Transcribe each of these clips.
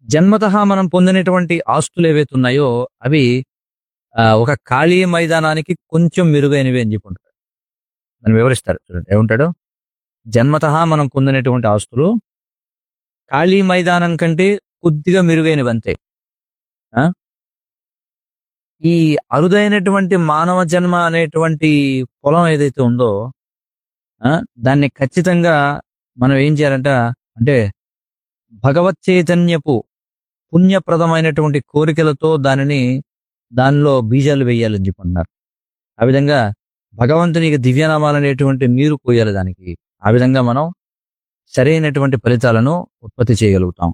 జన్మతః మనం పొందినటువంటి ఆస్తులు ఏవైతే ఉన్నాయో అవి ఆ, ఒక ఖాళీ మైదానానికి కొంచెం మెరుగైనవి అని చెప్పి ఉంటాడు మనం వివరిస్తారు చూడండి ఏముంటాడు జన్మతః మనం పొందినటువంటి ఆస్తులు ఖాళీ మైదానం కంటే కొద్దిగా మెరుగైనవి అంతే ఆ? ఈ అరుదైనటువంటి మానవ జన్మ అనేటువంటి పొలం ఏదైతే ఉందో ఆ, దాన్ని ఖచ్చితంగా మనం ఏం చేయాలంట అంటే భగవత్ చైతన్యపు పుణ్యప్రదమైనటువంటి కోరికలతో దానిని దానిలో బీజాలు వేయాలని చెప్పి అన్నారు ఆ విధంగా భగవంతునికి దివ్యనామాలు అనేటువంటి నీరు పోయాలి దానికి ఆ విధంగా మనం సరైనటువంటి ఫలితాలను ఉత్పత్తి చేయగలుగుతాం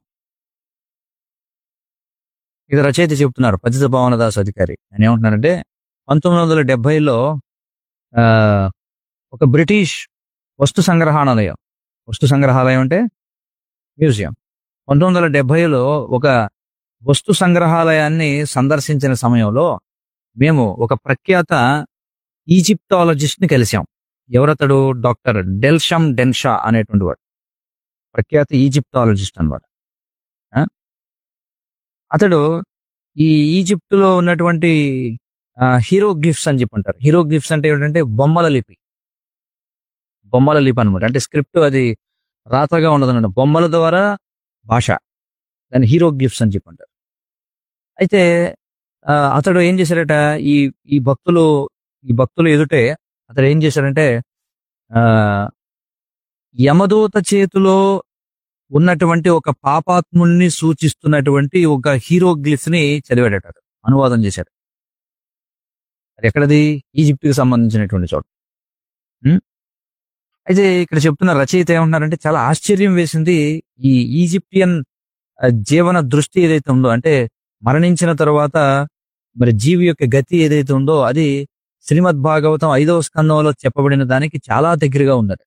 ఇది రచయిత చెప్తున్నారు పతిత భావనదాస్ అధికారి ఆయన ఏమంటున్నారంటే పంతొమ్మిది వందల డెబ్బైలో ఆ, ఒక బ్రిటిష్ వస్తు సంగ్రహాలయం వస్తు సంగ్రహాలయం అంటే మ్యూజియం పంతొమ్మిది వందల డెబ్బైలో ఒక వస్తు సంగ్రహాలయాన్ని సందర్శించిన సమయంలో మేము ఒక ప్రఖ్యాత ఈజిప్టాలజిస్ట్ ని కలిసాం ఎవరతడు డాక్టర్ డెల్షమ్ డెన్షా అనేటువంటి వాడు ప్రఖ్యాత ఈజిప్టాలజిస్ట్ అన్నమాట ఆ? అతడు ఈ ఈజిప్టులో ఉన్నటువంటి హీరో గిఫ్ట్స్ అని చెప్పి అంటారు హీరో గిఫ్ట్స్ అంటే ఏంటంటే బొమ్మల లిపి బొమ్మల లిపి అనమాట అంటే స్క్రిప్ట్ అది రాతగా ఉండదు బొమ్మల ద్వారా భాష దాన్ని హీరో గిఫ్ట్స్ అని చెప్పి అంటారు అయితే ఆ, అతడు ఏం చేశాడట ఈ ఈ భక్తులు ఈ భక్తులు ఎదుటే అతడు ఏం చేశాడంటే ఆ యమదూత చేతిలో ఉన్నటువంటి ఒక పాపాత్ముల్ని సూచిస్తున్నటువంటి ఒక హీరో గ్లిఫ్స్ ని చదివాడట అతడు. అనువాదం చేశాడు అది ఎక్కడది ఈజిప్ట్ కి సంబంధించినటువంటి చోట ఉం? అయితే ఇక్కడ చెప్తున్న రచయిత ఏమంటున్నారంటే చాలా ఆశ్చర్యం వేసింది ఈ ఈజిప్టియన్ ఆ, జీవన దృష్టి ఏదైతే ఉందో అంటే మరణించిన తర్వాత మరి జీవి యొక్క గతి ఏదైతే ఉందో అది శ్రీమద్ భాగవతం ఐదవ స్కందంలో చెప్పబడిన దానికి చాలా దగ్గరగా ఉన్నది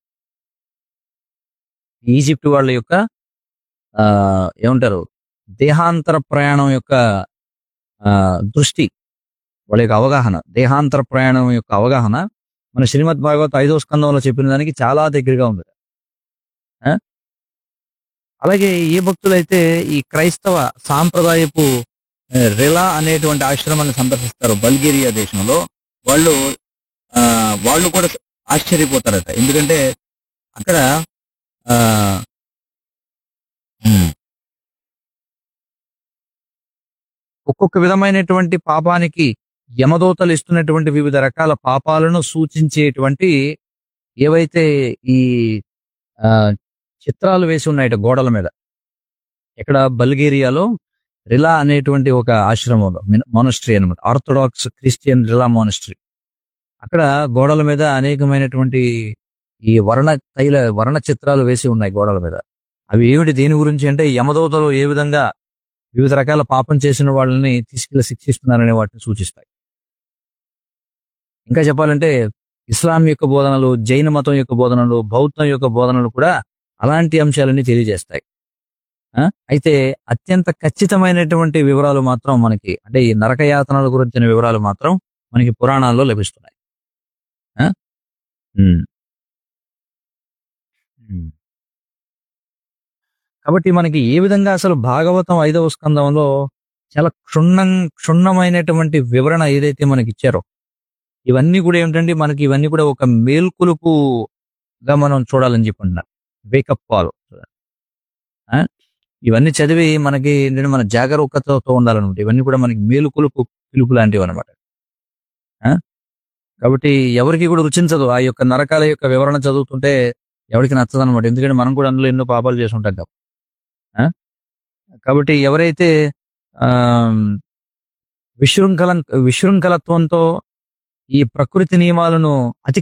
ఈజిప్ట్ వాళ్ళ యొక్క ఆ ఏమంటారు దేహాంతర ప్రయాణం యొక్క ఆ దృష్టి వాళ్ళ యొక్క అవగాహన దేహాంతర ప్రయాణం యొక్క అవగాహన మన శ్రీమద్ భాగవత ఐదవ స్కందంలో చెప్పిన దానికి చాలా దగ్గరగా ఉంది ఆ? అలాగే ఏ భక్తులైతే ఈ క్రైస్తవ సాంప్రదాయపు ఆ, రిలా అనేటువంటి ఆశ్రమాన్ని సందర్శిస్తారు బల్గేరియా దేశంలో వాళ్ళు ఆ వాళ్ళు కూడా ఆశ్చర్యపోతారట ఎందుకంటే అక్కడ ఆ ఉమ్, ఒక్కొక్క విధమైనటువంటి పాపానికి యమదూతలు ఇస్తున్నటువంటి వివిధ రకాల పాపాలను సూచించేటువంటి ఏవైతే ఈ ఆ చిత్రాలు వేసి ఉన్నాయట గోడల మీద ఇక్కడ బల్గేరియాలో రిలా అనేటువంటి ఒక ఆశ్రమంలో మోనస్ట్రీ అనమాట ఆర్థోడాక్స్ క్రిస్టియన్ రిలా మోనస్ట్రీ అక్కడ గోడల మీద అనేకమైనటువంటి ఈ వర్ణ తైల వర్ణ చిత్రాలు వేసి ఉన్నాయి గోడల మీద అవి ఏమిటి దేని గురించి అంటే యమదూతలు ఏ విధంగా వివిధ రకాల పాపం చేసిన వాళ్ళని తీసుకెళ్లి శిక్షిస్తున్నారనే వాటిని సూచిస్తాయి ఇంకా చెప్పాలంటే ఇస్లాం యొక్క బోధనలు జైన మతం యొక్క బోధనలు బౌద్ధం యొక్క బోధనలు కూడా అలాంటి అంశాలన్నీ తెలియజేస్తాయి ఆ? అయితే అత్యంత ఖచ్చితమైనటువంటి వివరాలు మాత్రం మనకి అంటే ఈ నరకయాతనల గురించిన వివరాలు మాత్రం మనకి పురాణాల్లో లభిస్తున్నాయి ఆ? ఉమ్. ఉమ్. కాబట్టి మనకి ఏ విధంగా అసలు భాగవతం ఐదవ స్కందంలో చాలా క్షుణ్ణం క్షుణ్ణమైనటువంటి వివరణ ఏదైతే మనకి ఇచ్చారో ఇవన్నీ కూడా ఏమిటంటే మనకి ఇవన్నీ కూడా ఒక మేల్కొలుపుగా మనం చూడాలని చెప్పుకుంటున్నారు వేకప్ కాల్ ఇవన్నీ చదివి మనకి ఏంటంటే మన జాగరూకతతో ఉండాలన్నమాట ఇవన్నీ కూడా మనకి మేలుకొలుపు పిలుపు లాంటివి అనమాట కాబట్టి ఎవరికి కూడా రుచించదు ఆ యొక్క నరకాల యొక్క వివరణ చదువుతుంటే ఎవరికి నచ్చదు అనమాట ఎందుకంటే మనం కూడా అందులో ఎన్నో పాపాలు చేసి ఉంటాం కాబట్టి ఆ? కాబట్టి ఎవరైతే ఆ విశృంఖల విశృంఖలత్వంతో ఈ ప్రకృతి నియమాలను అతి